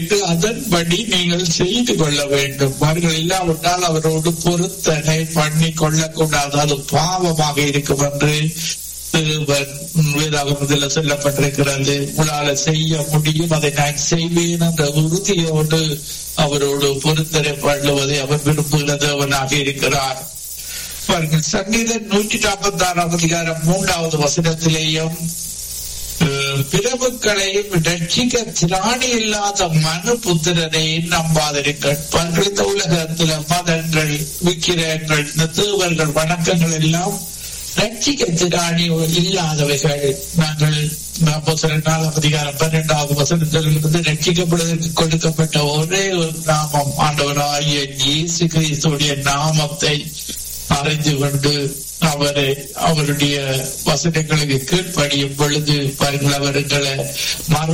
அதன்படி நீங்கள் செய்து கொள்ள வேண்டும் அவர்கள் இல்லாவிட்டால் அவரோடு பொருத்தனை பண்ணி கொள்ளக்கூடாது அது பாவமாக இருக்கும் என்று வேதாகமத்தில் சொல்லப்பட்டிருக்கிறது உங்களால செய்ய முடியும் அதை நான் செய்வேன் என்ற உறுதியோடு அவரோடு பொருத்தனை பண்ணுவதை அவர் விரும்புகிற தேவனாக இருக்கிறார் பாருங்கள் சங்கீதம் நூற்றி நாற்பத்தி ஆறாம் அதிகாரம் மூன்றாவது வசனத்திலேயும் பிரபுக்களையும் ரட்சிக்க திராணி இல்லாத மனு புத்திரரை நம்பாதிருங்கள் பல்வேறு உலகத்துல மதங்கள் விக்கிரங்கள் இந்த தேவர்கள் வணக்கங்கள் எல்லாம் ரட்சிக்க திராணி இல்லாதவைகள் நாங்கள் நாலாம் அதிகாரம் பன்னெண்டாவது வசனத்திலிருந்து ரட்சிக்கப்படுவதற்கு கொடுக்கப்பட்ட ஒரே ஒரு நாமம் ஆண்டவராகிய இயேசு கிறிஸ்துடைய நாமத்தை அறிந்து கொண்டு அவரை அவருடைய வசனங்களுக்கு கீழ்ப்படியும் பொழுது பாருங்கள் அவர்களை மறு